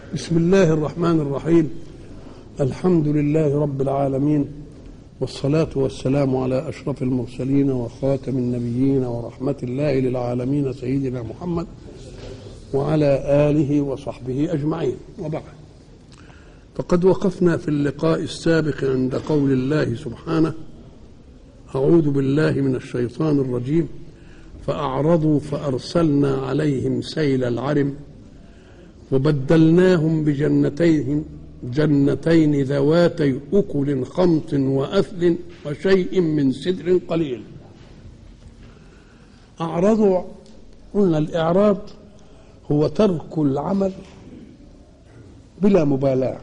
بسم الله الرحمن الرحيم الحمد لله رب العالمين والصلاة والسلام على أشرف المرسلين وخاتم النبيين ورحمة الله للعالمين سيدنا محمد وعلى آله وصحبه أجمعين وبعد فقد وقفنا في اللقاء السابق عند قول الله سبحانه أعوذ بالله من الشيطان الرجيم فأعرضوا فأرسلنا عليهم سيل العرم وبدلناهم بجنتين جنتين ذواتي أكل خمط وأثل وشيء من سدر قليل أعرضوا قلنا الإعراض هو ترك العمل بلا مبالاة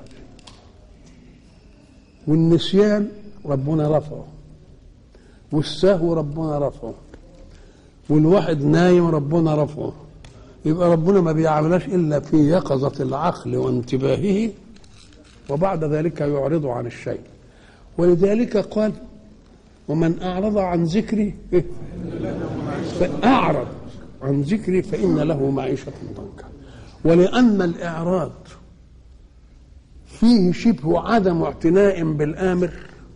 والنسيان ربنا رفعه والسهو ربنا رفعه والواحد نايم ربنا رفعه يبقى ربنا ما بيعملهاش الا في يقظه العقل وانتباهه وبعد ذلك يعرض عن الشيء ولذلك قال ومن اعرض عن ذكري فاعرض عن ذكري فان له معيشه ضنكا ولان الاعراض فيه شبه عدم اعتناء بالامر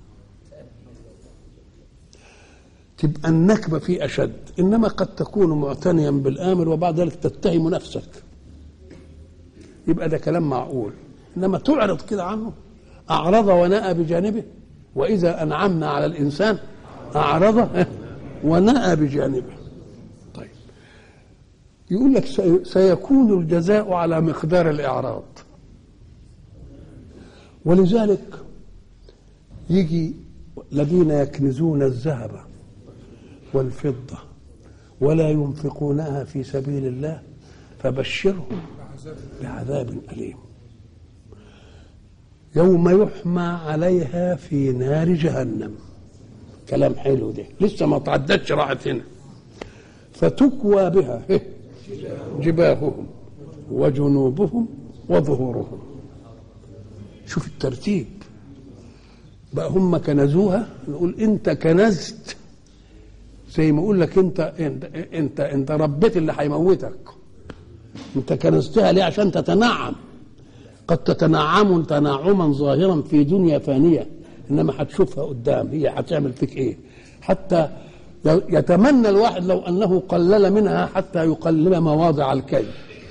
تبقى النكبة فيه أشد إنما قد تكون معتنيا بالآمر وبعد ذلك تتهم نفسك يبقى ده كلام معقول إنما تعرض كده عنه أعرض ونأى بجانبه وإذا أنعمنا على الإنسان أعرض ونأى بجانبه طيب يقول لك سيكون الجزاء على مقدار الإعراض ولذلك يجي الذين يكنزون الذهب والفضة ولا ينفقونها في سبيل الله فبشرهم بعذاب أليم يوم يحمى عليها في نار جهنم كلام حلو ده لسه ما تعدتش راحت هنا فتكوى بها جباههم وجنوبهم وظهورهم شوف الترتيب بقى هم كنزوها نقول انت كنزت زي ما اقول لك انت انت انت, انت ربيت اللي هيموتك انت كنستها ليه عشان تتنعم قد تتنعم تنعما ظاهرا في دنيا فانيه انما هتشوفها قدام هي هتعمل فيك ايه حتى يتمنى الواحد لو انه قلل منها حتى يقلل مواضع الكي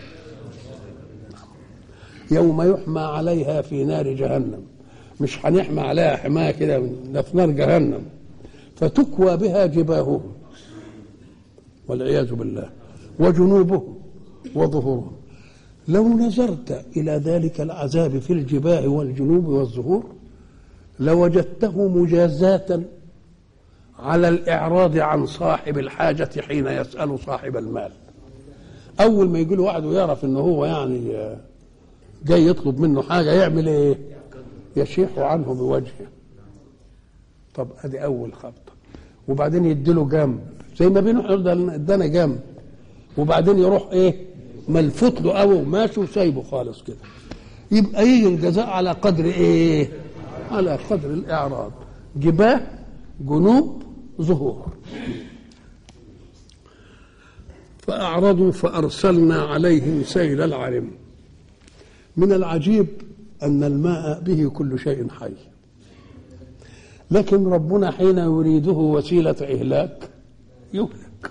يوم يحمى عليها في نار جهنم مش هنحمى عليها حمايه كده ده في نار جهنم فتكوى بها جباههم والعياذ بالله وجنوبهم وظهورهم لو نظرت إلى ذلك العذاب في الجباه والجنوب والظهور لوجدته مجازاة على الإعراض عن صاحب الحاجة حين يسأل صاحب المال أول ما يجي له واحد ويعرف إن هو يعني جاي يطلب منه حاجة يعمل إيه؟ يشيح عنه بوجهه طب ادي اول خبطه وبعدين يديله جنب زي ما بينه ده ادانا جنب وبعدين يروح ايه ملفوت له قوي وماشي وسايبه خالص كده يبقى يجي الجزاء على قدر ايه على قدر الاعراض جباه جنوب ظهور فأعرضوا فأرسلنا عليهم سيل العرم من العجيب أن الماء به كل شيء حي لكن ربنا حين يريده وسيلة إهلاك يهلك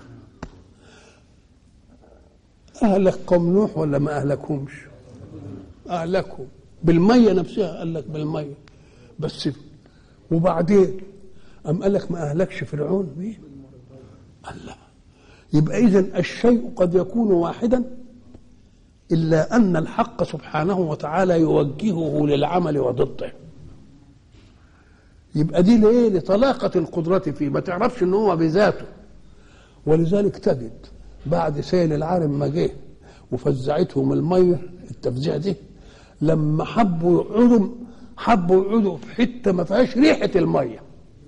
أهلك قوم نوح ولا ما أهلكهمش أهلكهم بالمية نفسها قال لك بالمية بس وبعدين أم قال لك ما أهلكش فرعون مين قال لا يبقى إذا الشيء قد يكون واحدا إلا أن الحق سبحانه وتعالى يوجهه للعمل وضده يبقى دي ليه لطلاقة القدرة فيه ما تعرفش ان هو بذاته ولذلك تجد بعد سيل العالم ما جه وفزعتهم المية التفزيع دي لما حبوا يقعدوا حبوا يقعدوا في حتة ما فيهاش ريحة المية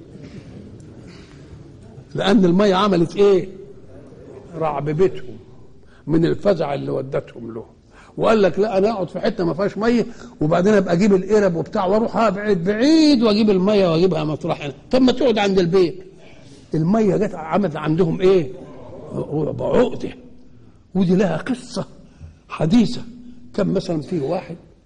لأن المية عملت إيه؟ رعببتهم من الفزع اللي ودتهم له وقال لك لا انا اقعد في حته ما فيهاش ميه وبعدين ابقى اجيب القرب وبتاع واروح بعيد بعيد واجيب الميه واجيبها مطرح هنا طب ما تقعد عند البيت الميه جت عملت عندهم ايه؟ عقده ودي لها قصه حديثه كان مثلا فيه واحد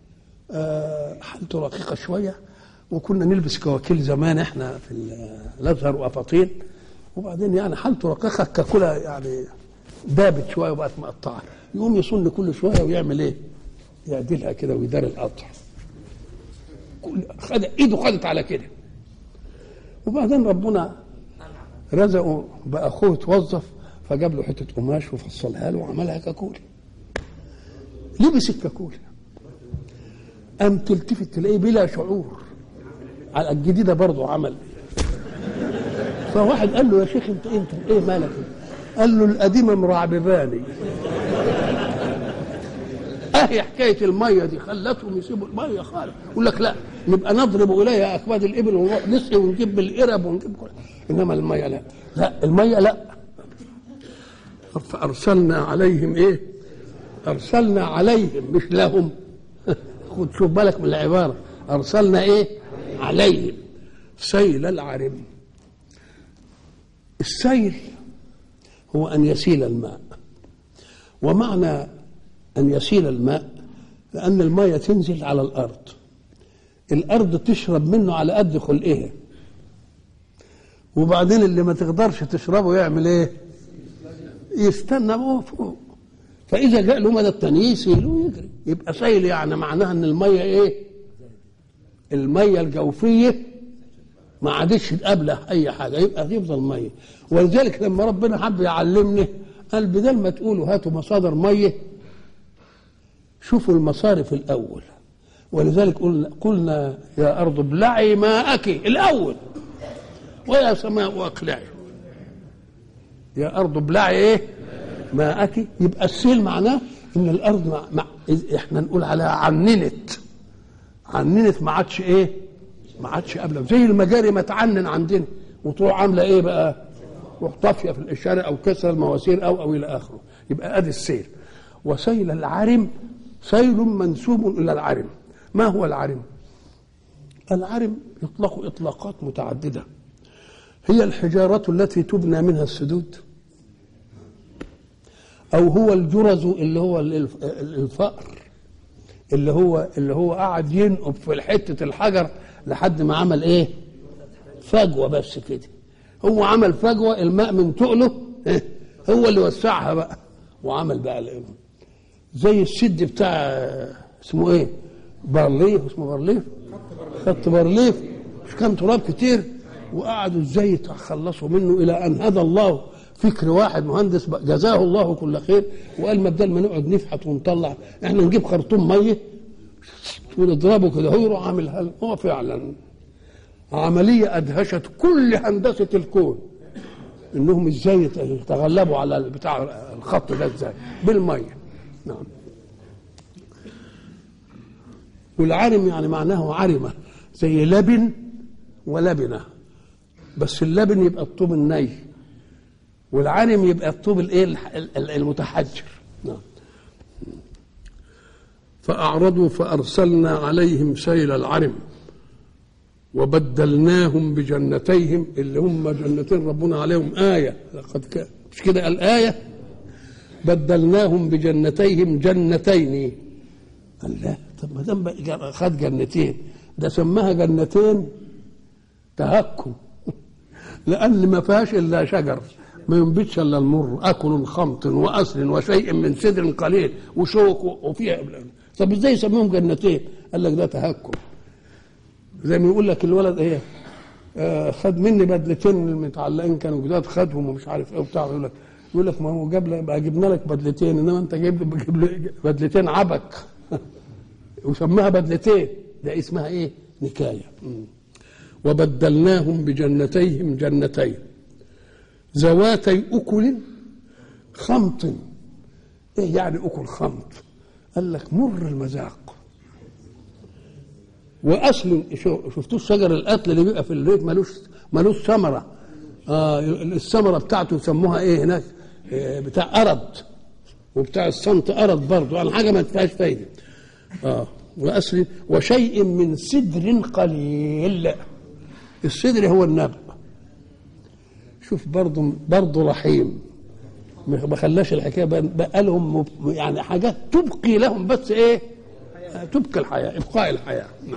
آه، حالته رقيقه شويه وكنا نلبس كواكيل زمان احنا في ال- الازهر وافاطين وبعدين يعني حالته رقيقه ككلها يعني دابت شويه وبقت مقطعه يقوم يصن كل شويه ويعمل ايه؟ يعدلها كده ويدار القطع كل خد ايده خدت على كده وبعدين ربنا رزقه بقى اخوه اتوظف فجاب له حته قماش وفصلها له وعملها كاكول لبس الكاكول قام تلتفت تلاقيه بلا شعور على الجديده برضه عمل فواحد قال له يا شيخ انت انت ايه مالك قال له القديمه مرعبباني اهي حكايه الميه دي خلتهم يسيبوا الميه خالص يقول لك لا نبقى نضرب اليها اكباد الابل ونروح نسقي ونجيب القرب ونجيب كل انما الميه لا لا الميه لا فارسلنا عليهم ايه ارسلنا عليهم مش لهم خد شوف بالك من العباره ارسلنا ايه عليهم سيل العرم السيل هو ان يسيل الماء ومعنى أن يسيل الماء لأن الماء تنزل على الأرض الأرض تشرب منه على قد خلقها وبعدين اللي ما تقدرش تشربه يعمل ايه يستنى هو فوق فإذا جاء له مدى التاني يسيل ويجري يبقى سيل يعني معناها أن المية ايه المية الجوفية ما عادتش تقابله أي حاجة يبقى يفضل مية ولذلك لما ربنا حب يعلمني قال بدل ما تقولوا هاتوا مصادر ميه شوفوا المصارف الاول ولذلك قلنا قلنا يا ارض ابلعي ماءك الاول ويا سماء اقلعي يا ارض ابلعي ايه ماءك يبقى السيل معناه ان الارض مع مع احنا نقول عليها عننت عننت ما عادش ايه ما عادش قبل زي المجاري ما تعنن عندنا وتروح عامله ايه بقى تروح طافيه في الاشاره او كسر المواسير او او الى اخره يبقى ادي السيل وسيل العرم سيل منسوب الى العرم ما هو العرم العرم يطلق اطلاقات متعدده هي الحجاره التي تبنى منها السدود او هو الجرز اللي هو الف- الفأر اللي هو اللي هو قعد ينقب في حته الحجر لحد ما عمل ايه فجوه بس كده هو عمل فجوه الماء من تقله إيه؟ هو اللي وسعها بقى وعمل بقى الإيه؟ زي السد بتاع اسمه ايه بارليف اسمه بارليف خط بارليف مش كان تراب كتير وقعدوا ازاي يتخلصوا منه الى ان هدى الله فكر واحد مهندس بقى جزاه الله كل خير وقال ما بدل ما نقعد نفحت ونطلع احنا نجيب خرطوم ميه ونضربه كده هو يروح عاملها له. هو فعلا عمليه ادهشت كل هندسه الكون انهم ازاي يتغلبوا على بتاع الخط ده ازاي بالميه نعم والعرم يعني معناه عرمه زي لبن ولبنه بس اللبن يبقى الطوب الني والعرم يبقى الطوب الايه الح- ال- المتحجر نعم فأعرضوا فأرسلنا عليهم سيل العرم وبدلناهم بجنتيهم اللي هم جنتين ربنا عليهم آية لقد كان مش كده الآية بدلناهم بجنتيهم جنتين قال لا طب ما دام بقى خد جنتين ده سماها جنتين تهكم لأن ما فيهاش إلا شجر ما ينبتش إلا المر أكل خمط وأصل وشيء من سدر قليل وشوك وفيها طب إزاي يسميهم جنتين؟ قال لك ده تهكم زي ما يقول لك الولد إيه آه خد مني بدلتين المتعلقين كانوا جداد خدهم ومش عارف ايه وبتاع يقول لك يقول لك ما هو جاب لك بقى جبنا لك بدلتين انما انت جايب جيب لي بدلتين عبك وسماها بدلتين ده اسمها ايه؟ نكايه مم. وبدلناهم بجنتيهم جنتين ذواتي اكل خمط ايه يعني اكل خمط؟ قال لك مر المذاق واصل شو- شفتوا شجر القتل اللي بيبقى في البيت ملوش ملوش ثمره آه الثمره بتاعته يسموها ايه هناك آه بتاع ارض وبتاع الصمت ارض برضه يعني حاجه ما فيهاش فايده اه واصل وشيء من سدر قليل السدر هو النبأ شوف برضه برضه رحيم ما خلاش الحكايه بقى بقى لهم مب- يعني حاجات تبقي لهم بس ايه تبقي الحياه ابقاء الحياه نعم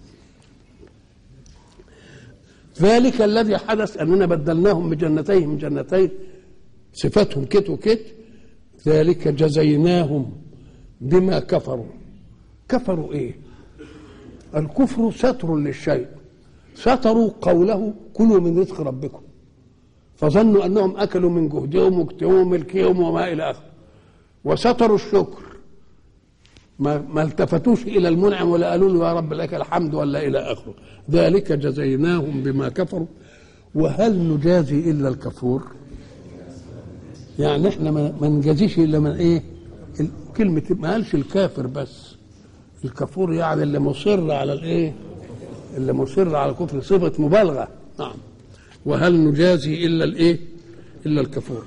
ذلك الذي حدث اننا بدلناهم بجنتين جنتين صفاتهم كت وكت ذلك جزيناهم بما كفروا كفروا ايه الكفر ستر للشيء ستروا قوله كلوا من رزق ربكم فظنوا انهم اكلوا من جهدهم واجتهدهم وملكهم وما الى اخره وستروا الشكر ما, ما التفتوش الى المنعم ولا قالوا له يا رب لك الحمد ولا الى اخره ذلك جزيناهم بما كفروا وهل نجازي الا الكفور يعني احنا ما نجازيش الا من ايه كلمه ما قالش الكافر بس الكفور يعني اللي مصر على الايه اللي مصر على الكفر صفه مبالغه نعم وهل نجازي الا الايه الا الكفور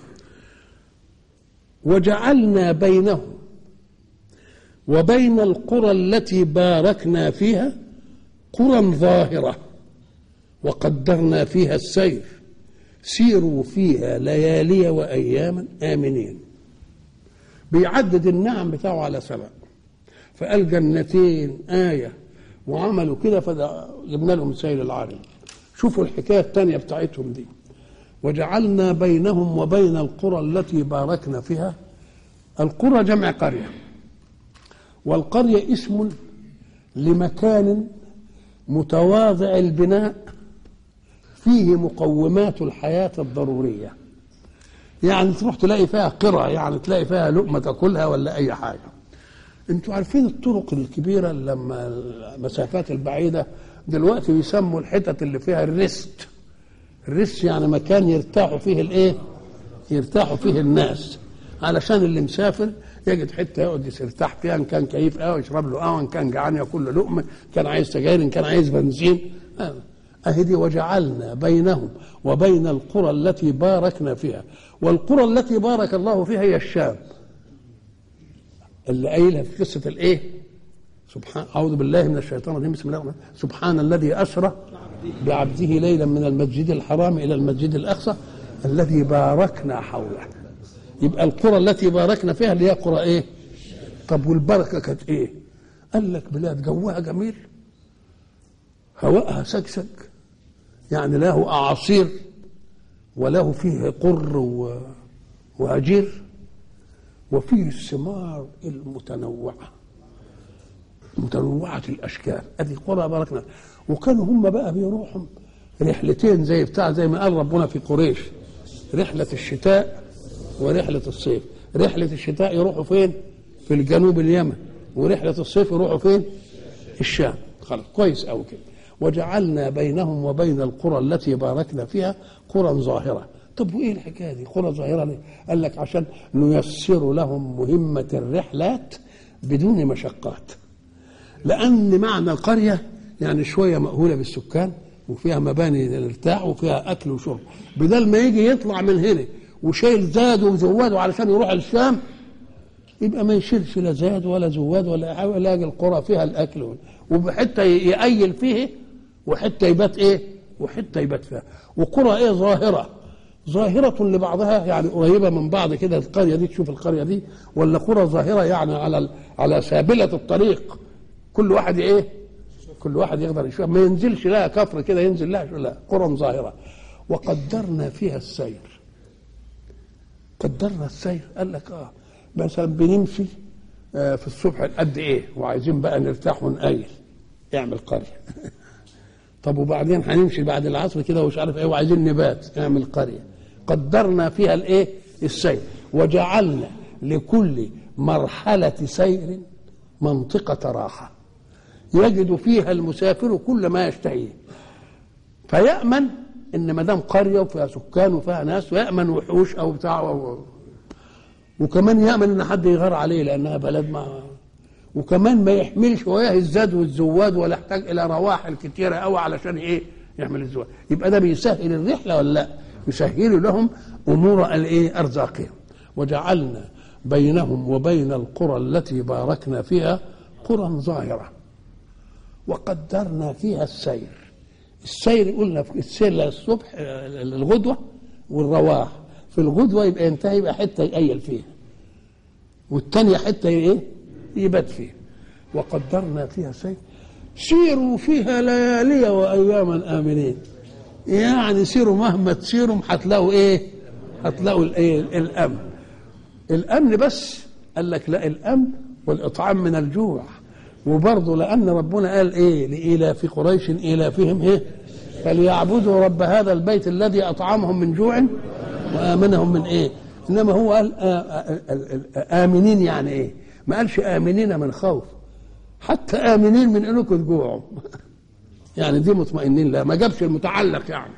وجعلنا بينهم وبين القرى التي باركنا فيها قرى ظاهره وقدرنا فيها السير سيروا فيها ليالي واياما امنين بيعدد النعم بتاعه على سبع فقال جنتين ايه وعملوا كده فجبنا لهم سيل العارم شوفوا الحكايه الثانيه بتاعتهم دي وجعلنا بينهم وبين القرى التي باركنا فيها القرى جمع قريه والقريه اسم لمكان متواضع البناء فيه مقومات الحياه الضروريه يعني تروح تلاقي فيها قرى يعني تلاقي فيها لقمه تاكلها ولا اي حاجه انتوا عارفين الطرق الكبيره لما المسافات البعيده دلوقتي يسموا الحتت اللي فيها الريست الريست يعني مكان يرتاحوا فيه الايه يرتاحوا فيه الناس علشان اللي مسافر يجد حته يقعد يرتاح فيها ان كان كيف قهوه يشرب له قهوه ان كان جعان ياكل له لقمه كان عايز سجاير ان كان عايز بنزين اهي دي وجعلنا بينهم وبين القرى التي باركنا فيها والقرى التي بارك الله فيها هي الشام اللي قايلها في قصه الايه سبحان اعوذ بالله من الشيطان الرجيم بسم الله الرحمن سبحان الذي اسرى بعبده ليلا من المسجد الحرام الى المسجد الاقصى الذي باركنا حوله يبقى القرى التي باركنا فيها اللي هي قرى ايه طب والبركه كانت ايه قال لك بلاد جوها جميل هواءها سكسك يعني له اعاصير وله فيه قر وهجير وفيه الثمار المتنوعه متنوعه الاشكال ادي قرى باركنا وكانوا هم بقى بيروحوا رحلتين زي بتاع زي ما قال ربنا في قريش رحله الشتاء ورحله الصيف رحله الشتاء يروحوا فين في الجنوب اليمن ورحله الصيف يروحوا فين الشام خلاص كويس قوي كده وجعلنا بينهم وبين القرى التي باركنا فيها قرى ظاهره طب وايه الحكايه دي قرى ظاهره ليه قال لك عشان نيسر لهم مهمه الرحلات بدون مشقات لان معنى القريه يعني شويه مأهوله بالسكان وفيها مباني للارتاح وفيها اكل وشرب بدل ما يجي يطلع من هنا وشايل زاد وزواده علشان يروح الشام يبقى ما يشيلش لا زاد ولا زواد ولا حاجه يلاقي القرى فيها الاكل وحته يأيل فيه وحته يبات ايه وحته يبات فيها وقرى ايه ظاهره ظاهرة لبعضها يعني قريبة من بعض كده القرية دي تشوف القرية دي ولا قرى ظاهرة يعني على على سابلة الطريق كل واحد ايه كل واحد يقدر يشوف ما ينزلش لها كفر كده ينزل لها لا قرى ظاهرة وقدرنا فيها السير قدرنا السير قال لك اه مثلا بنمشي آه في الصبح قد ايه وعايزين بقى نرتاح ونقيل اعمل قرية طب وبعدين هنمشي بعد العصر كده ومش عارف ايه وعايزين نبات اعمل قرية قدرنا فيها الايه السير وجعلنا لكل مرحلة سير منطقة راحة يجد فيها المسافر كل ما يشتهيه فيأمن ان ما دام قريه وفيها سكان وفيها ناس ويأمن وحوش او بتاع و... وكمان يأمن ان حد يغار عليه لانها بلد ما وكمان ما يحملش وياه الزاد والزواد ولا يحتاج الى رواحل كتيره قوي علشان ايه يحمل الزواد يبقى ده بيسهل الرحله ولا لا يسهل لهم امور الايه ارزاقهم وجعلنا بينهم وبين القرى التي باركنا فيها قرى ظاهره وقدرنا فيها السير السير قلنا في السير الصبح الغدوه والرواح في الغدوه يبقى ينتهي يبقى حته يقيل فيها والثانيه حته ايه يبات فيها وقدرنا فيها سير سيروا فيها ليالي واياما امنين يعني سيروا مهما تسيروا هتلاقوا ايه هتلاقوا الايه الامن الامن بس قال لك لا الامن والاطعام من الجوع وبرضه لان ربنا قال ايه لإيلاف قريش إيلافهم ايه فليعبدوا رب هذا البيت الذي اطعمهم من جوع وامنهم من ايه انما هو قال امنين يعني ايه ما قالش امنين من خوف حتى امنين من انكم تجوعوا يعني دي مطمئنين لا ما جابش المتعلق يعني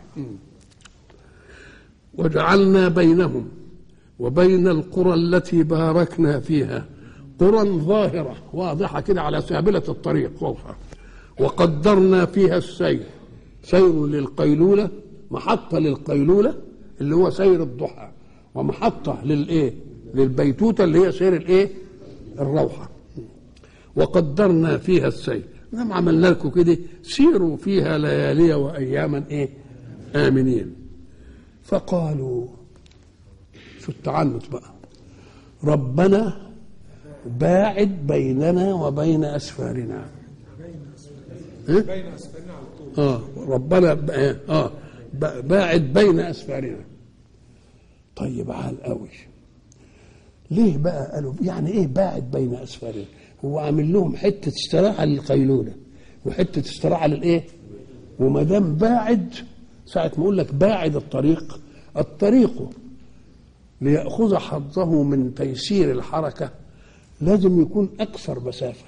وجعلنا بينهم وبين القرى التي باركنا فيها قرى ظاهرة واضحة كده على سابلة الطريق فوقها وقدرنا فيها السير سير للقيلولة محطة للقيلولة اللي هو سير الضحى ومحطة للإيه للبيتوتة اللي هي سير الإيه الروحة وقدرنا فيها السير نعم عملنا لكم كده سيروا فيها ليالي وأياما إيه آمنين فقالوا شو التعنت بقى ربنا باعد بيننا وبين أسفارنا إيه؟ بين اسفلنا على طول اه ربنا ب- اه ب- باعد بين اسفارنا طيب عال قوي ليه بقى قالوا يعني ايه باعد بين اسفارنا هو عامل لهم حته استراحه للقيلوله وحته استراحه للايه وما دام باعد ساعه ما اقول لك باعد الطريق الطريق ليأخذ حظه من تيسير الحركة لازم يكون أكثر مسافة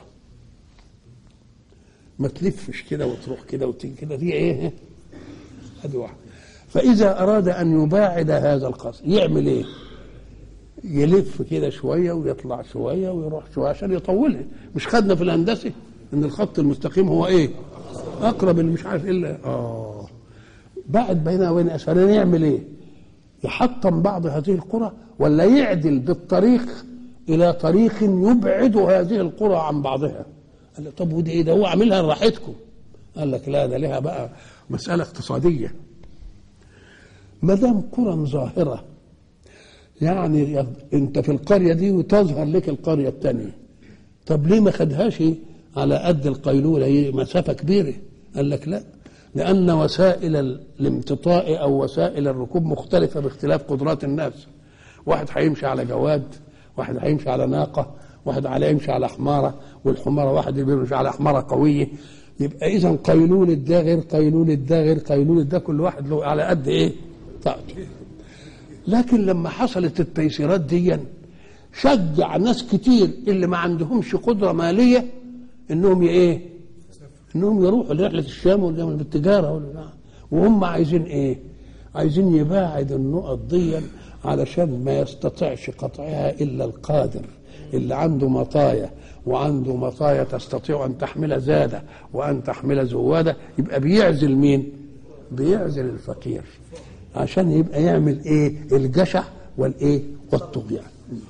ما تلفش كده وتروح كده وتيجي كده دي ايه ادي واحد فاذا اراد ان يباعد هذا القصر يعمل ايه يلف كده شويه ويطلع شويه ويروح شويه عشان يطولها مش خدنا في الهندسه ان الخط المستقيم هو ايه اقرب اللي مش عارف الا اه بعد بينها وبين اسفلنا يعمل ايه يحطم بعض هذه القرى ولا يعدل بالطريق الى طريق يبعد هذه القرى عن بعضها قال له طب ودي ايه ده هو عاملها لراحتكم قال لك لا ده لها بقى مسألة اقتصادية ما دام قرى ظاهرة يعني يا- انت في القرية دي وتظهر لك القرية الثانية طب ليه ما خدهاش على قد القيلولة هي مسافة كبيرة قال لك لا لأن وسائل الامتطاء أو وسائل الركوب مختلفة باختلاف قدرات الناس واحد هيمشي على جواد واحد هيمشي على ناقة واحد على يمشي على حمارة والحمارة واحد بيمشي على حمارة قوية يبقى إذا قيلولة ده غير قيلولة ده غير قيلولة ده كل واحد له على قد إيه طاقته لكن لما حصلت التيسيرات دي شجع ناس كتير اللي ما عندهمش قدرة مالية انهم ي- ايه انهم يروحوا لرحلة الشام ولا بالتجارة ولا وهم عايزين ايه عايزين يباعد النقط دي علشان ما يستطيعش قطعها الا القادر اللي عنده مطايا وعنده مطايا تستطيع ان تحمل زاده وان تحمل زواده يبقى بيعزل مين؟ بيعزل الفقير عشان يبقى يعمل ايه؟ الجشع والايه؟ والطغيان.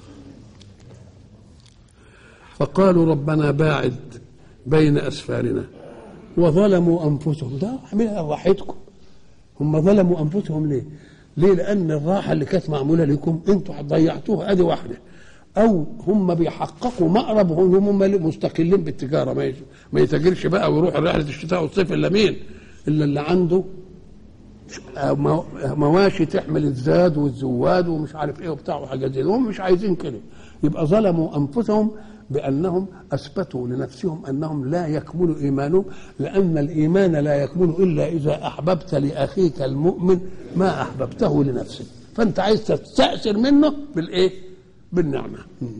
فقالوا ربنا باعد بين اسفارنا وظلموا انفسهم ده اعملها راحتكم هم ظلموا انفسهم ليه؟ ليه؟ لان الراحه اللي كانت معموله لكم انتوا ضيعتوها ادي واحده او هم بيحققوا مأرب هم هم مستقلين بالتجاره ما يج- ما يتاجرش بقى ويروح رحله الشتاء والصيف الا مين؟ الا اللي عنده مو- مواشي تحمل الزاد والزواد ومش عارف ايه وبتاع وحاجات زي دي. هم مش عايزين كده يبقى ظلموا انفسهم بانهم اثبتوا لنفسهم انهم لا يكمل ايمانهم لان الايمان لا يكمل الا اذا احببت لاخيك المؤمن ما احببته لنفسك فانت عايز تستاثر منه بالايه؟ بالنعمه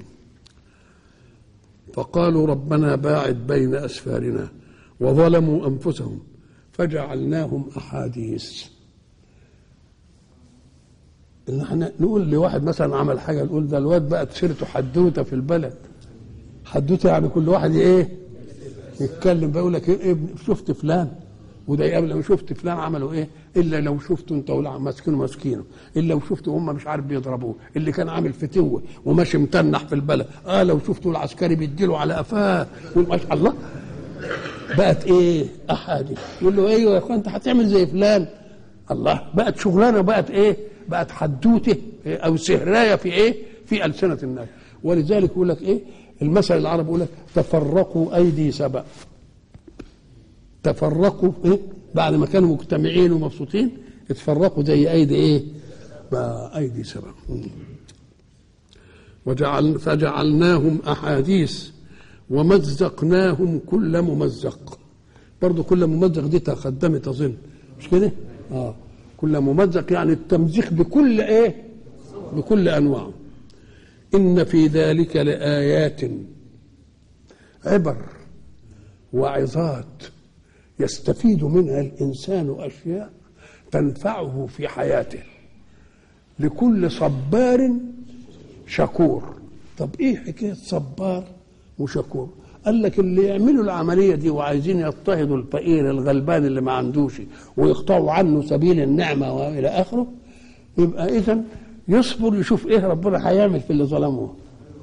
فقالوا ربنا باعد بين اسفارنا وظلموا انفسهم فجعلناهم احاديث ان احنا نقول لواحد مثلا عمل حاجه نقول ده الواد بقت سيرته حدوته في البلد حدوته يعني كل واحد ايه يتكلم بقى يقول لك إيه ابن شفت فلان وده يقابل لما شفت فلان عملوا ايه الا لو شفته انت ولا ماسكينه ماسكينه الا لو شفته هم مش عارف بيضربوه اللي كان عامل فتوه وماشي متنح في البلد اه لو شفته العسكري بيديله على قفاه يقول ما شاء الله بقت ايه احاديث يقول له ايوه يا اخوان انت هتعمل زي فلان الله بقت شغلانه بقت ايه بقت حدوته إيه؟ او سهرايه في ايه في السنه الناس ولذلك يقول لك ايه المثل العربي يقول لك تفرقوا ايدي سبأ تفرقوا ايه بعد ما كانوا مجتمعين ومبسوطين اتفرقوا زي ايدي ايه بقى ايدي سبأ وجعل فجعلناهم احاديث ومزقناهم كل ممزق برضه كل ممزق دي تقدمت اظن مش كده اه كل ممزق يعني التمزيق بكل ايه بكل انواعه ان في ذلك لايات عبر وعظات يستفيد منها الانسان اشياء تنفعه في حياته لكل صبار شكور طب ايه حكايه صبار وشكور قال لك اللي يعملوا العمليه دي وعايزين يضطهدوا الفقير الغلبان اللي ما عندوش ويقطعوا عنه سبيل النعمه والى اخره يبقى اذا يصبر يشوف ايه ربنا هيعمل في اللي ظلموه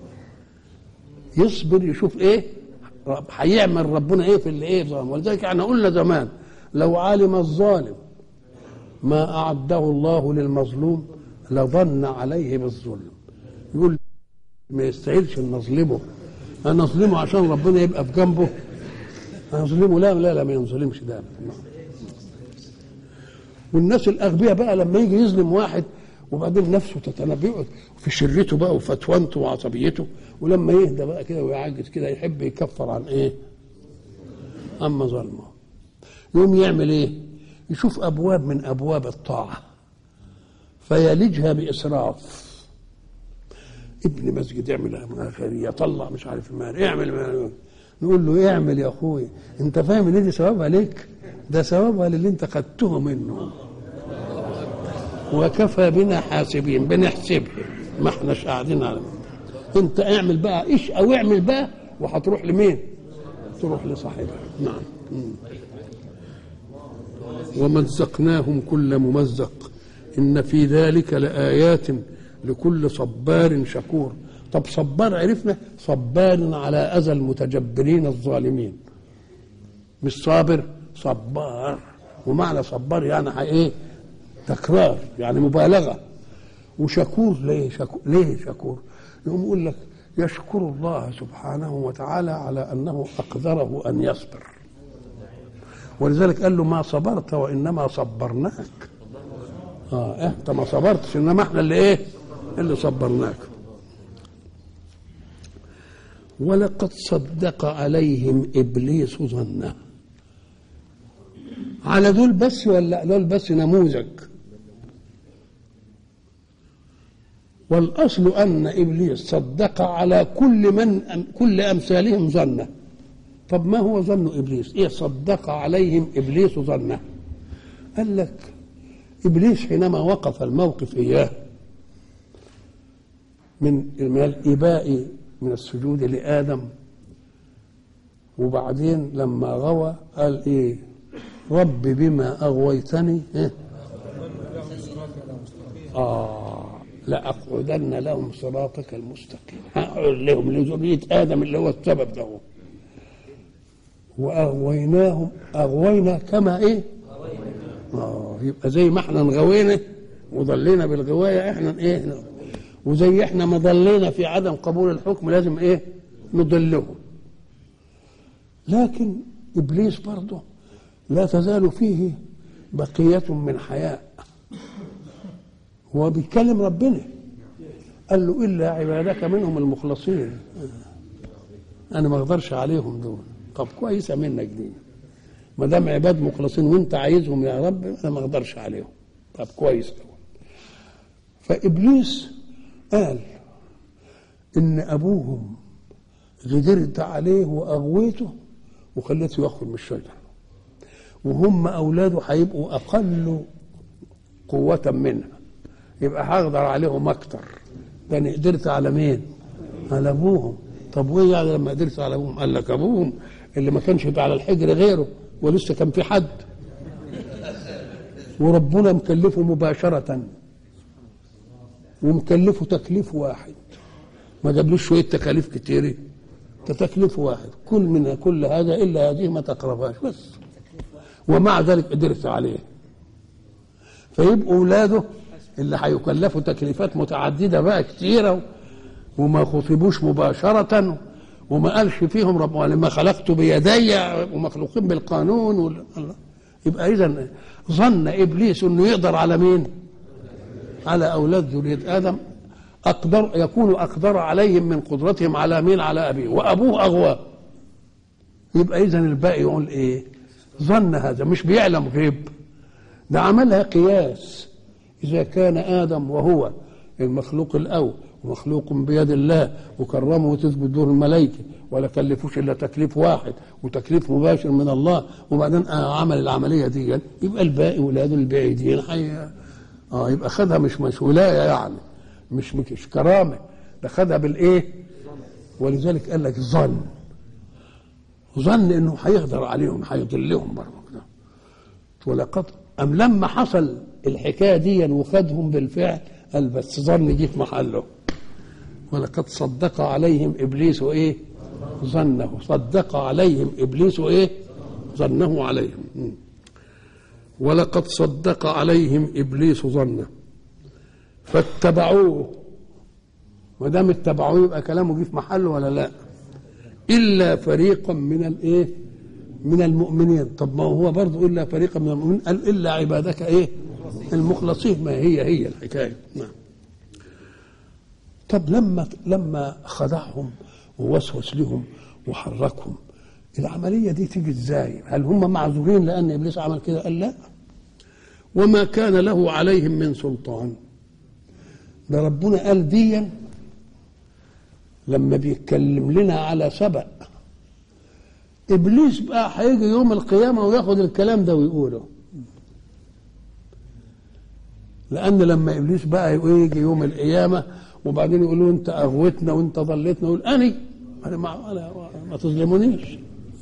يصبر يشوف ايه هيعمل ربنا ايه في اللي ايه ظلم ولذلك احنا قلنا زمان لو علم الظالم ما اعده الله للمظلوم لظن عليه بالظلم يقول ما يستاهلش ان نظلمه انا اظلمه عشان ربنا يبقى في جنبه اظلمه لا لا لا ما ينظلمش ده والناس الاغبياء بقى لما يجي يظلم واحد وبعدين نفسه تتنبئه في شرته بقى وفتوانته وعصبيته ولما يهدى بقى كده ويعجز كده يحب يكفر عن ايه؟ اما ظلمه يقوم يعمل ايه؟ يشوف ابواب من ابواب الطاعه فيلجها باسراف ابن مسجد يعمل خيريه طلع مش عارف المال اعمل مال. نقول له اعمل يا اخوي انت فاهم ان دي ثوابها ليك ده ثوابها للي انت خدته منه وكفى بنا حاسبين بنحسبها ما احناش قاعدين على انت اعمل بقى ايش او اعمل بقى وهتروح لمين تروح لصاحبها نعم ومزقناهم كل ممزق ان في ذلك لايات لكل صبار شكور طب صبار عرفنا صبار على اذى المتجبرين الظالمين مش صابر صبار ومعنى صبار يعني ايه تكرار يعني مبالغه وشكور ليه شكور ليه شكور يقوم يقول لك يشكر الله سبحانه وتعالى على انه اقدره ان يصبر ولذلك قال له ما صبرت وانما صبرناك اه انت ما صبرتش انما احنا اللي ايه اللي صبرناك ولقد صدق عليهم ابليس ظنه على دول بس ولا دول بس نموذج والاصل ان ابليس صدق على كل من كل امثالهم ظنه طب ما هو ظن ابليس ايه صدق عليهم ابليس ظنه قال لك ابليس حينما وقف الموقف اياه من من الاباء من السجود لادم وبعدين لما غوى قال ايه رب بما اغويتني إيه؟ اه لأقعدن لهم صراطك المستقيم هقعد لهم لذرية آدم اللي هو السبب ده وأغويناهم أغوينا كما إيه؟ آه يبقى زي ما احنا انغوينا وضلينا بالغواية احنا إيه؟ وزي احنا ما ضلينا في عدم قبول الحكم لازم إيه؟ نضلهم لكن إبليس برضه لا تزال فيه بقية من حياء هو بيتكلم ربنا قال له الا عبادك منهم المخلصين انا ما اقدرش عليهم دول طب كويسه منك دي ما دام عباد مخلصين وانت عايزهم يا رب انا ما اقدرش عليهم طب كويس قوي فابليس قال ان ابوهم غدرت عليه واغويته وخليته ياخذ من الشجره وهم اولاده هيبقوا اقل قوه منها يبقى هقدر عليهم اكتر ده انا قدرت على مين؟ على ابوهم طب وايه يعني لما قدرت على ابوهم؟ قال لك ابوهم اللي ما كانش على الحجر غيره ولسه كان في حد وربنا مكلفه مباشرة ومكلفه تكليف واحد ما جابلوش شوية تكاليف كتيرة ده تكليف واحد كل من كل هذا إلا هذه ما تقربهاش بس ومع ذلك قدرت عليه فيبقوا أولاده اللي هيكلفوا تكليفات متعدده بقى كتيره وما خطبوش مباشره وما قالش فيهم رب ولما خلقت بيدي ومخلوقين بالقانون وال... الله. يبقى اذا ظن ابليس انه يقدر على مين؟ على اولاد ذريه ادم اقدر يكون اقدر عليهم من قدرتهم على مين؟ على ابيه وابوه اغواه يبقى اذا الباقي يقول ايه؟ ظن هذا مش بيعلم غيب ده عملها قياس اذا كان ادم وهو المخلوق الاول ومخلوق بيد الله وكرمه وتثبت دور الملائكه ولا كلفوش الا تكليف واحد وتكليف مباشر من الله وبعدين آه عمل العمليه دي يبقى الباقي ولاده البعيدين حي اه يبقى خدها مش مش ولايه يعني مش مش كرامه ده خدها بالايه؟ ولذلك قال لك ظن ظن انه هيقدر عليهم هيضلهم برضه كده ولقد ام لما حصل الحكايه دي وخدهم بالفعل قال بس ظن جه في محله ولقد صدق عليهم ابليس ايه ظنه صدق عليهم ابليس ايه ظنه عليهم م. ولقد صدق عليهم ابليس ظنه فاتبعوه ما دام اتبعوه يبقى كلامه جه في محله ولا لا الا فريقا من الايه من المؤمنين طب ما هو برضه الا فريقا من المؤمنين قال الا عبادك ايه المخلصين ما هي هي الحكايه نعم طب لما لما خدعهم ووسوس لهم وحركهم العملية دي تيجي ازاي؟ هل هم معذورين لأن إبليس عمل كده؟ قال لا وما كان له عليهم من سلطان ده ربنا قال ديا لما بيتكلم لنا على سبق ابليس بقى هيجي يوم القيامه وياخد الكلام ده ويقوله لان لما ابليس بقى يجي يوم القيامه وبعدين يقولوا انت اغوتنا وانت ضليتنا يقول اني انا ما, أنا ما تظلمونيش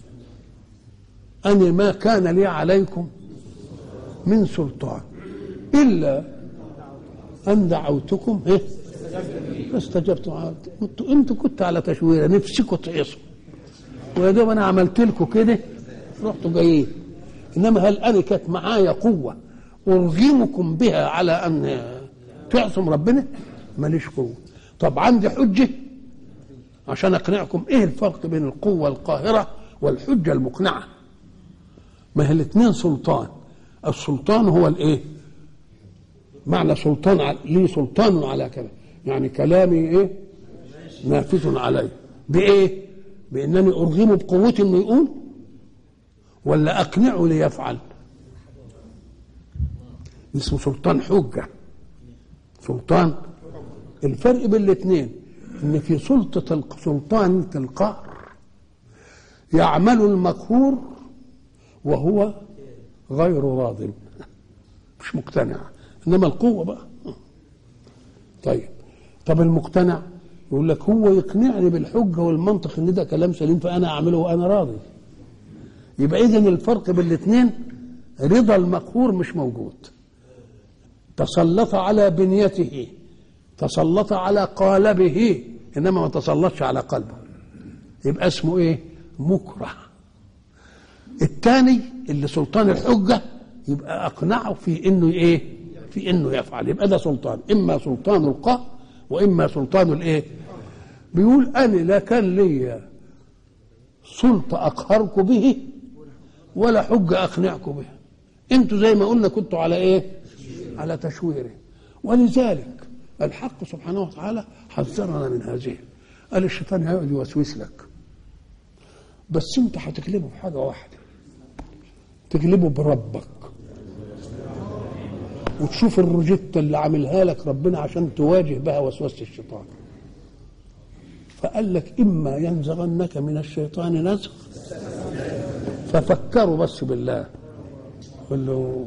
اني ما كان لي عليكم من سلطان الا ان دعوتكم ايه فاستجبتم انتوا انتوا كنتوا على تشويره نفسكم تعيصوا ويا دوب انا عملت لكم كده رحتوا جايين انما هل انا كانت معايا قوه ارغمكم بها على ان تعصم ربنا ماليش قوه طب عندي حجه عشان اقنعكم ايه الفرق بين القوه القاهره والحجه المقنعه ما هي الاثنين سلطان السلطان هو الايه معنى سلطان على لي سلطان على كلام يعني كلامي ايه نافذ علي بايه بانني ارغمه بقوتي انه يقول ولا اقنعه ليفعل اسمه سلطان حجه سلطان الفرق بين الاثنين ان في سلطه سلطان القهر يعمل المقهور وهو غير راض مش مقتنع انما القوه بقى طيب طب المقتنع يقول لك هو يقنعني بالحجه والمنطق ان ده كلام سليم فانا اعمله وانا راضي يبقى اذا الفرق بين الاثنين رضا المقهور مش موجود تسلط على بنيته تسلط على قالبه انما ما تسلطش على قلبه يبقى اسمه ايه مكره الثاني اللي سلطان الحجه يبقى اقنعه في انه ايه في انه يفعل يبقى ده سلطان اما سلطان القهر واما سلطان الايه بيقول انا لا كان لي سلطه اقهركم به ولا حجه اقنعكم بها انتوا زي ما قلنا كنتوا على ايه على تشويره ولذلك الحق سبحانه وتعالى حذرنا من هذه قال الشيطان هيقعد يوسوس لك بس انت هتغلبه بحاجه واحده تغلبه بربك وتشوف الروجيتا اللي عاملها لك ربنا عشان تواجه بها وسوسه الشيطان فقال لك اما ينزغنك من الشيطان نزغ ففكروا بس بالله قل له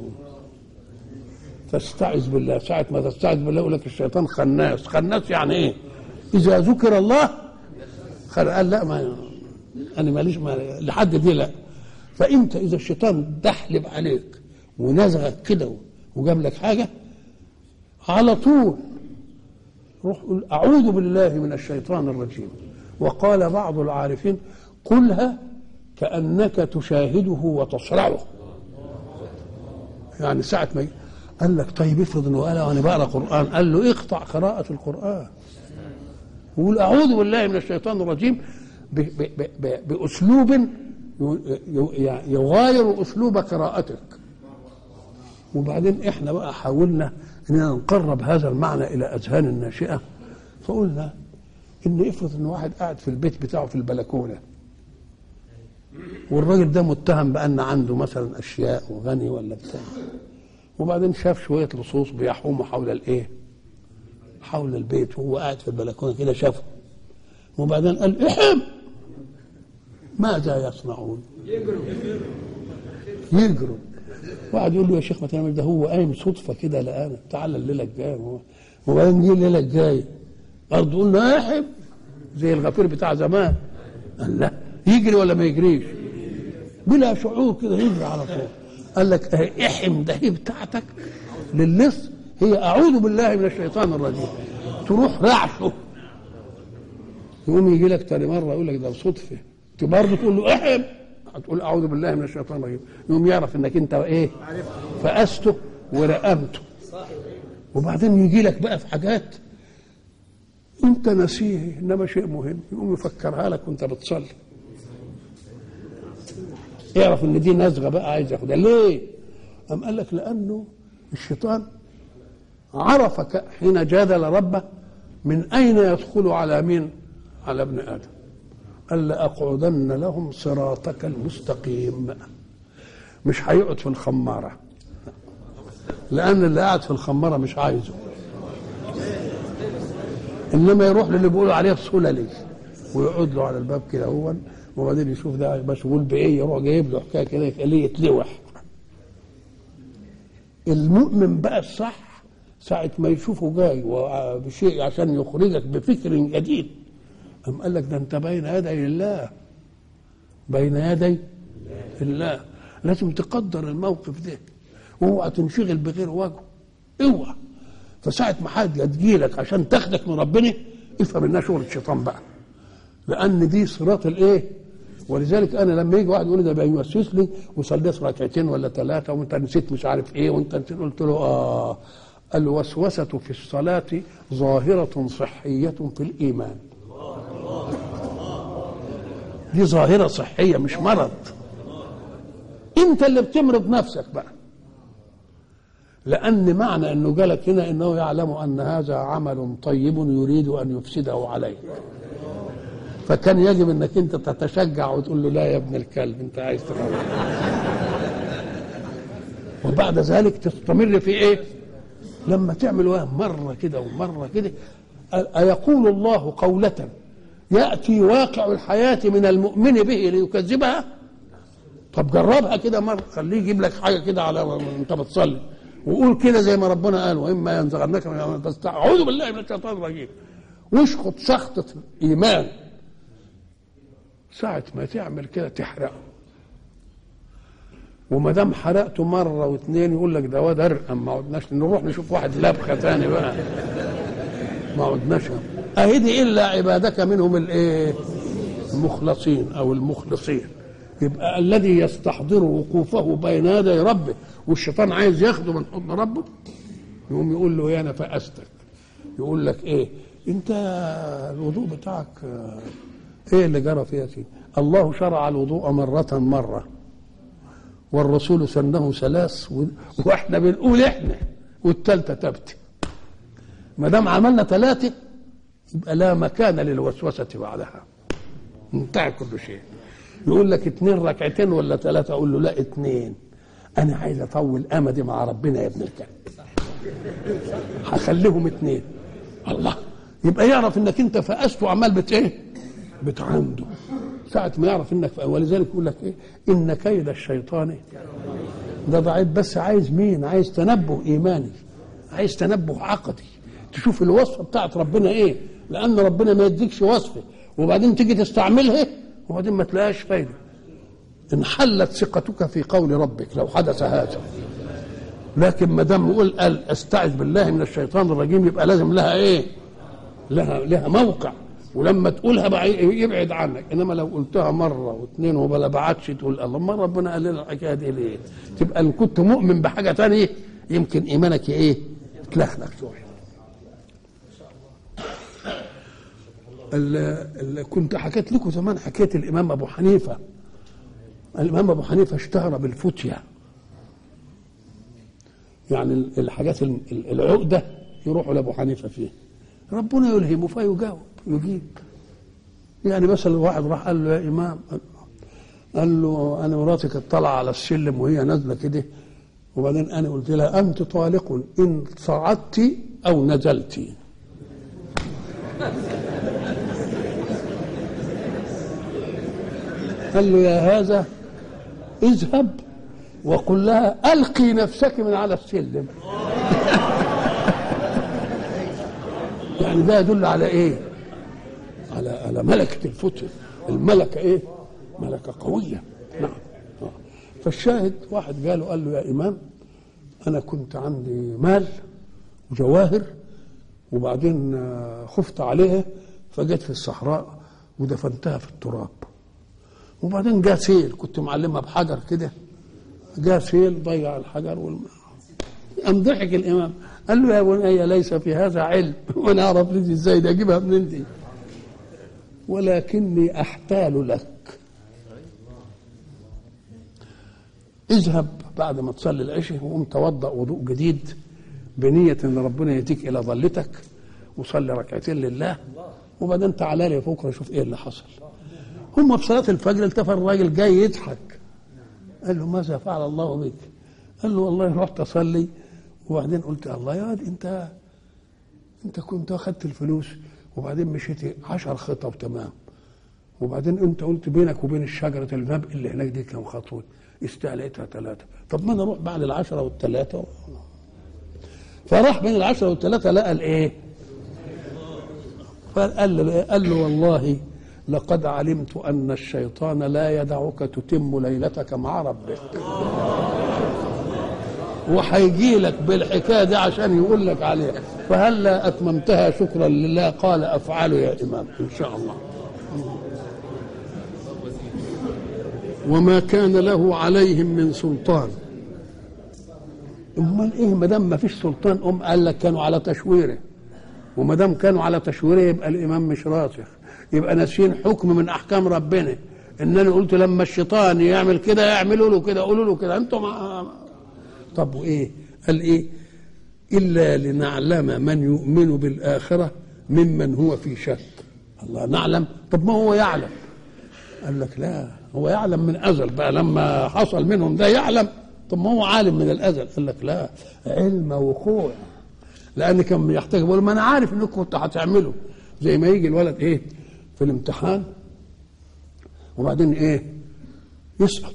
تستعذ بالله ساعة ما تستعذ بالله يقول لك الشيطان خناس خناس يعني ايه إذا ذكر الله قال لا ما أنا ماليش ما لحد دي لا فأنت إذا الشيطان دحلب عليك ونزغك كده وجاب لك حاجة على طول روح قول أعوذ بالله من الشيطان الرجيم وقال بعض العارفين قلها كأنك تشاهده وتصرعه يعني ساعة ما قال لك طيب افرض انه قال وانا بقرا قران قال له اقطع قراءه القران وقول اعوذ بالله من الشيطان الرجيم ب ب ب ب باسلوب ي- ي- يغاير اسلوب قراءتك وبعدين احنا بقى حاولنا اننا نقرب هذا المعنى الى اذهان الناشئه فقلنا ان افرض ان واحد قاعد في البيت بتاعه في البلكونه والراجل ده متهم بان عنده مثلا اشياء وغني ولا بتاع وبعدين شاف شويه لصوص بيحوموا حول الايه؟ حول البيت وهو قاعد في البلكونه كده شافه وبعدين قال احم ماذا يصنعون؟ يجروا واحد يقول له يا شيخ ما تعمل ده هو قايم صدفه كده لقانا تعالى الليله الجايه وبعدين جه الليله الجايه برضه قلنا احم زي الغفير بتاع زمان قال لا يجري ولا ما يجريش بلا شعور كده يجري على طول قال لك اه احم ده هي بتاعتك للص هي اعوذ بالله من الشيطان الرجيم تروح رعشه يقوم يجي لك تاني مره يقول لك ده صدفه انت برضه تقول له احم هتقول اعوذ بالله من الشيطان الرجيم يقوم يعرف انك انت ايه فاسته ورقمته وبعدين يجي لك بقى في حاجات انت نسيه انما شيء مهم يقوم يفكرها لك وانت بتصلي اعرف ان دي نزغه بقى عايز ياخدها ليه؟ قام قال لك لانه الشيطان عرف ك- حين جادل ربه من اين يدخل على مين؟ على ابن ادم قال لاقعدن لهم صراطك المستقيم مش هيقعد في الخماره لان اللي قاعد في الخماره مش عايزه انما يروح للي بيقولوا عليه السللي ويقعد له على الباب كده هو وبعدين يشوف ده مشغول بايه يروح جايب له حكايه كده يخليه يتلوح المؤمن بقى الصح ساعة ما يشوفه جاي بشيء عشان يخرجك بفكر جديد أم قال لك ده أنت بين يدي الله بين يدي الله لازم تقدر الموقف ده واوعى تنشغل بغير وجهه اوعى فساعة ما حاجة تجيلك عشان تاخدك من ربنا افهم انها شغل الشيطان بقى لان دي صراط الايه ولذلك انا لما يجي واحد يقول لي ده بيوسوس لي وصليت ركعتين ولا ثلاثه وانت نسيت مش عارف ايه وانت نسيت قلت له اه الوسوسه في الصلاه ظاهره صحيه في الايمان دي ظاهره صحيه مش مرض انت اللي بتمرض نفسك بقى لأن معنى أنه جالك هنا أنه يعلم أن هذا عمل طيب يريد أن يفسده عليك فكان يجب أنك أنت تتشجع وتقول له لا يا ابن الكلب أنت عايز تروح وبعد ذلك تستمر في إيه لما تعمل وهم مرة كده ومرة كده أيقول الله قولة يأتي واقع الحياة من المؤمن به ليكذبها طب جربها كده مرة خليه يجيب لك حاجة كده على أنت بتصلي وقول كده زي ما ربنا قال واما ينزغنك من بس اعوذ بالله من الشيطان الرجيم واشخط شخطة ايمان ساعة ما تعمل كده تحرقه وما دام حرقته مرة واثنين يقول لك ده واد ارقم ما عدناش نروح نشوف واحد لبخة تاني بقى ما عدناش اهي دي الا عبادك منهم الايه المخلصين او المخلصين يبقى الذي يستحضر وقوفه بين يدي ربه والشيطان عايز ياخده من حضن ربه يقوم يقول له يا انا فأستك يقول لك ايه انت الوضوء بتاعك ايه اللي جرى فيها سيدي الله شرع الوضوء مرة مرة والرسول سنه ثلاث واحنا بنقول احنا والثالثة تبتي ما دام عملنا ثلاثة يبقى لا مكان للوسوسة بعدها انتهى كل شيء يقول لك اتنين ركعتين ولا ثلاثة أقول له لا اتنين أنا عايز أطول أمدي مع ربنا يا ابن الكلب هخليهم اتنين الله يبقى يعرف انك انت فأست وعمال بت ايه؟ بتعنده ساعة ما يعرف انك فأ... ولذلك يقول لك ايه؟ ان كيد الشيطان ده ضعيف بس عايز مين؟ عايز تنبه ايماني عايز تنبه عقدي تشوف الوصفة بتاعت ربنا ايه؟ لأن ربنا ما يديكش وصفة وبعدين تيجي تستعملها وبعدين ما تلاقيهاش فايده انحلت ثقتك في قول ربك لو حدث هذا لكن ما دام يقول قال استعذ بالله من الشيطان الرجيم يبقى لازم لها ايه؟ لها لها موقع ولما تقولها بقى يبعد عنك انما لو قلتها مره واثنين وما بعدش تقول الله ما ربنا قال لنا الحكايه دي ليه؟ تبقى ان كنت مؤمن بحاجه ثانيه يمكن ايمانك ايه؟ يتلخلخ شويه ال- ال- كنت حكيت لكم زمان حكايه الامام ابو حنيفه الامام ابو حنيفه اشتهر بالفتيا يعني ال- الحاجات ال- ال- العقده يروحوا لابو حنيفه فيه ربنا يلهمه فيجاوب يجيب يعني مثلا واحد راح قال له يا امام قال له انا مراتي كانت طالعه على السلم وهي نازله كده وبعدين انا قلت لها انت طالق ان صعدت او نزلت قال له يا هذا اذهب وقل لها القي نفسك من على السلم يعني ده يدل على ايه على على ملكه الفتن الملكه ايه ملكه قويه نعم آه. فالشاهد واحد قال له قال له يا امام انا كنت عندي مال وجواهر وبعدين آه، خفت عليها فجيت في الصحراء ودفنتها في التراب وبعدين جاء سيل كنت معلمها بحجر كده جاء سيل ضيع الحجر والماء قام ضحك الامام قال له يا بني ليس في هذا علم وانا اعرف دي ازاي ده اجيبها منين دي ولكني احتال لك اذهب بعد ما تصلي العشاء وقوم توضا وضوء جديد بنيه ان ربنا يهديك الى ضلتك وصلي ركعتين لله وبعدين تعالى لي بكره شوف ايه اللي حصل هم في صلاه الفجر التفت الراجل جاي يضحك قال له ماذا فعل الله بك قال له والله رحت اصلي وبعدين قلت الله يا واد انت انت كنت اخذت الفلوس وبعدين مشيت عشر خطب تمام وبعدين انت قلت بينك وبين الشجره النبق اللي هناك دي كم خطوه استعليتها ثلاثه طب ما انا اروح بعد العشره والثلاثه فراح بين العشره والثلاثه لقى الايه؟ فقال له قال له والله لقد علمت ان الشيطان لا يدعك تتم ليلتك مع ربك وهيجي لك بالحكايه دي عشان يقول لك عليها فهلا اتممتها شكرا لله قال افعله يا امام ان شاء الله وما كان له عليهم من سلطان امال ايه ما دام ما فيش سلطان ام قال لك كانوا على تشويره وما دام كانوا على تشويره يبقى الامام مش راسخ يبقى ناسيين حكم من احكام ربنا ان انا قلت لما الشيطان يعمل كده يعملوا له كده قولوا له كده انتم مع- طب وايه قال ايه الا لنعلم من يؤمن بالاخره ممن هو في شك الله نعلم طب ما هو يعلم قال لك لا هو يعلم من ازل بقى لما حصل منهم ده يعلم طب ما هو عالم من الازل قال لك لا علم وقوع لان كان يحتاج يقول ما انا عارف انكم كنتوا هتعملوا زي ما يجي الولد ايه في الامتحان وبعدين ايه يسقط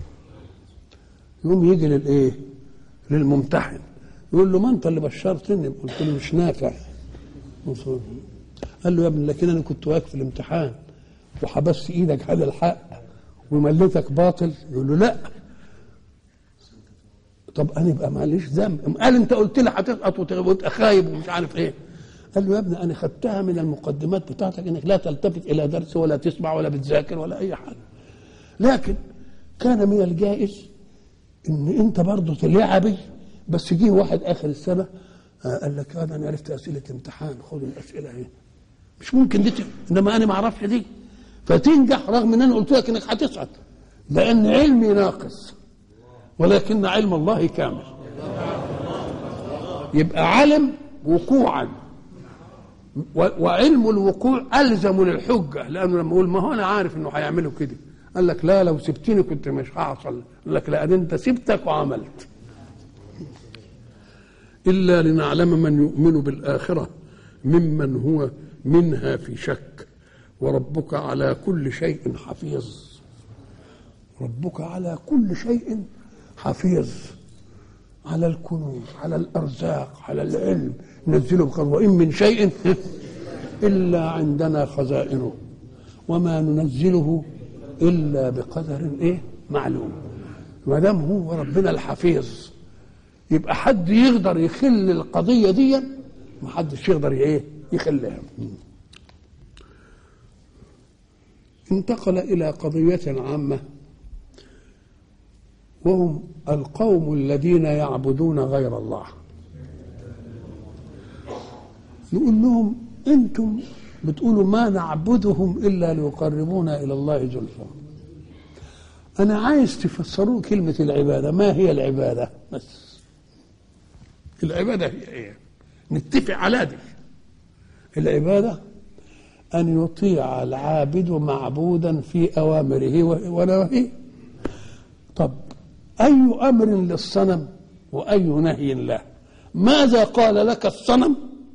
يقوم يجي للايه للممتحن يقول له ما انت اللي بشرتني قلت له مش نافع قال له يا ابني لكن انا كنت واقف في الامتحان وحبست ايدك على الحق ومليتك باطل يقول له لا طب انا يبقى معلش ذنب قال انت قلت لي هتسقط وت- وتبقى خايب ومش عارف ايه قال له يا ابني انا خدتها من المقدمات بتاعتك انك لا تلتفت الى درس ولا تسمع ولا بتذاكر ولا اي حاجه لكن كان من الجائز ان انت برضه تلعبي بس جه واحد اخر السنه آه، قال لك هذا انا عرفت اسئله امتحان خد الاسئله اهي مش ممكن دي ت- انما انا ما اعرفش دي فتنجح رغم ان انا قلت لك انك هتسقط لان علمي ناقص ولكن علم الله كامل يبقى علم وقوعا و- وعلم الوقوع الزم للحجه لانه لما يقول ما هو انا عارف انه هيعملوا كده قال لك لا لو سبتني كنت مش هحصل قال لك لا ده انت سبتك وعملت الا لنعلم من يؤمن بالاخره ممن هو منها في شك وربك على كل شيء حفيظ ربك على كل شيء حفيظ على الكنوز على الارزاق على العلم نزله بقدر وان من شيء الا عندنا خزائنه وما ننزله الا بقدر ايه معلوم ما دام هو ربنا الحفيظ يبقى حد يقدر يخل القضيه دي ما حدش يقدر ايه يخلها انتقل الى قضيه عامه وهم القوم الذين يعبدون غير الله نقول لهم انتم بتقولوا ما نعبدهم الا ليقربونا الى الله زلفى انا عايز تفسروا كلمه العباده ما هي العباده بس العباده هي ايه نتفق على دي العباده ان يطيع العابد معبودا في اوامره ونواهيه طب اي امر للصنم واي نهي له ماذا قال لك الصنم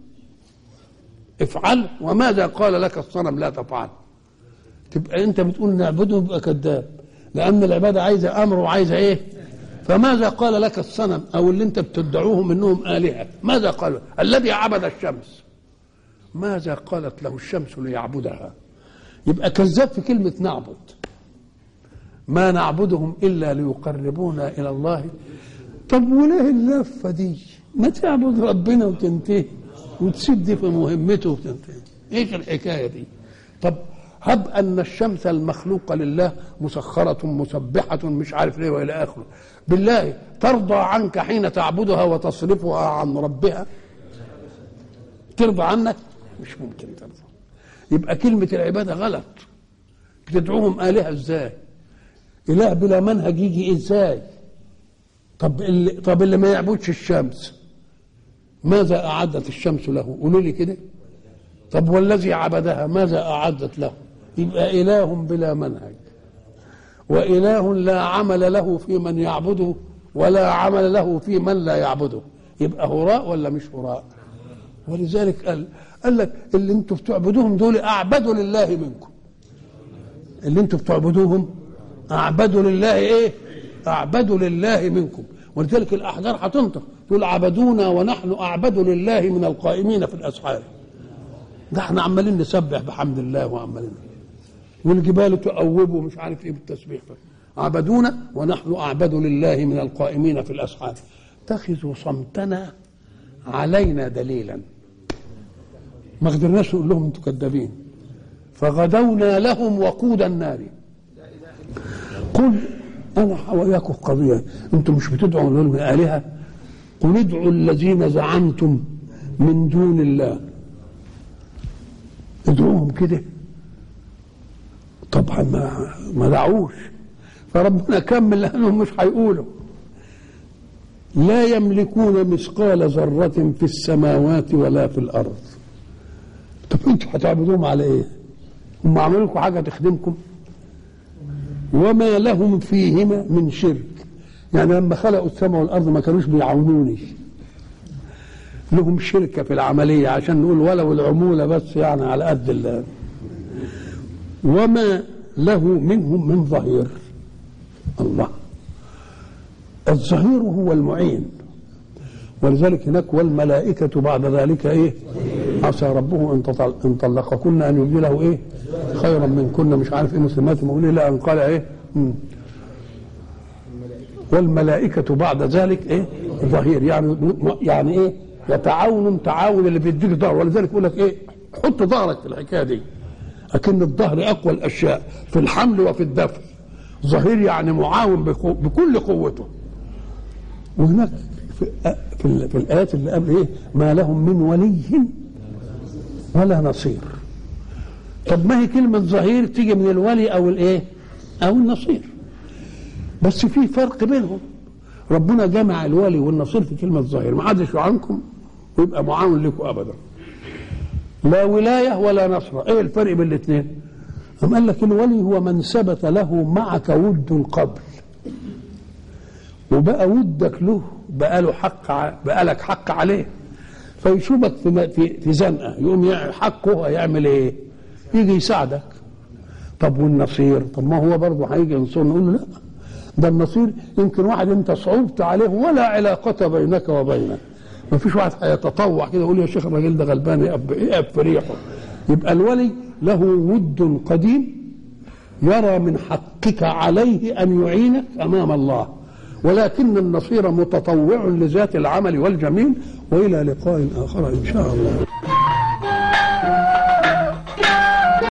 افعل وماذا قال لك الصنم لا تفعل تبقى انت بتقول نعبده يبقى كذاب لان العباده عايزه امر وعايزه ايه فماذا قال لك الصنم او اللي انت بتدعوهم انهم الهه ماذا قال الذي عبد الشمس ماذا قالت له الشمس ليعبدها يبقى كذاب في كلمه نعبد ما نعبدهم الا ليقربونا الى الله طب وليه اللفه دي ما تعبد ربنا وتنتهي وتسيب دي في مهمته وتنتهي ايش الحكايه دي طب هب ان الشمس المخلوقه لله مسخره مسبحه مش عارف ليه والى اخره بالله ترضى عنك حين تعبدها وتصرفها عن ربها ترضى عنك مش ممكن ترضى يبقى كلمه العباده غلط بتدعوهم الهه ازاي اله بلا منهج يجي ازاي طب اللي طب اللي ما يعبدش الشمس ماذا اعدت الشمس له قولوا لي كده طب والذي عبدها ماذا اعدت له يبقى اله بلا منهج واله لا عمل له في من يعبده ولا عمل له في من لا يعبده يبقى هراء ولا مش هراء ولذلك قال قال لك اللي انتم بتعبدوهم دول اعبدوا لله منكم اللي انتم بتعبدوهم اعبدوا لله ايه اعبدوا لله منكم ولذلك الاحجار هتنطق تقول عبدونا ونحن اعبد لله من القائمين في الاسحار ده احنا عمالين نسبح بحمد الله وعمالين والجبال تؤوب ومش عارف ايه بالتسبيح عبدونا ونحن اعبد لله من القائمين في الاسحار اتخذوا صمتنا علينا دليلا ما قدرناش نقول لهم انتم كذابين فغدونا لهم وقود النار قل انا وياكم قضيه انتم مش بتدعوا لهم الهه قل ادعوا الذين زعمتم من دون الله ادعوهم كده طبعا ما ما دعوش فربنا كمل لانهم مش هيقولوا لا يملكون مثقال ذرة في السماوات ولا في الأرض طب انتوا هتعبدوهم على ايه؟ هم عملوا لكم حاجة تخدمكم؟ وما لهم فيهما من شرك يعني لما خلقوا السماء والارض ما كانوش بيعاونوني لهم شركه في العمليه عشان نقول ولو العموله بس يعني على قد الله وما له منهم من ظهير الله الظهير هو المعين ولذلك هناك والملائكة بعد ذلك إيه عسى ربه إن, تطل... إن طلقكن أن يبدله إيه خيرا منكن مش عارف إيه مسلمات مؤمنين لا أن قال إيه مم. والملائكة بعد ذلك إيه ظهير يعني يعني إيه يتعاون تعاون اللي بيديك ظهر ولذلك يقول لك إيه حط ظهرك في الحكاية دي لكن الظهر أقوى الأشياء في الحمل وفي الدفع ظهير يعني معاون بقو... بكل قوته وهناك في, في, في الآيات اللي قبل إيه ما لهم من ولي ولا نصير طب ما هي كلمة ظهير تيجي من الولي أو الإيه أو النصير بس في فرق بينهم ربنا جمع الولي والنصير في كلمة ظهير ما حدش عنكم ويبقى معاون لكم أبدا لا ولاية ولا نصر ايه الفرق بين الاثنين أم قال لك الولي هو من ثبت له معك ود قبل وبقى ودك له بقى له حق بقى لك حق عليه فيشوفك في في, في زنقه يقوم حقه هيعمل ايه؟ يجي يساعدك طب والنصير طب ما هو برضه هيجي ينصرنا نقول له لا ده النصير يمكن واحد انت صعوبت عليه ولا علاقة بينك وبينه ما فيش واحد هيتطوع كده يقول يا شيخ الراجل ده غلبان يقف في ريحه يبقى الولي له ود قديم يرى من حقك عليه ان يعينك امام الله ولكن النصير متطوع لذات العمل والجميل والى لقاء اخر ان شاء الله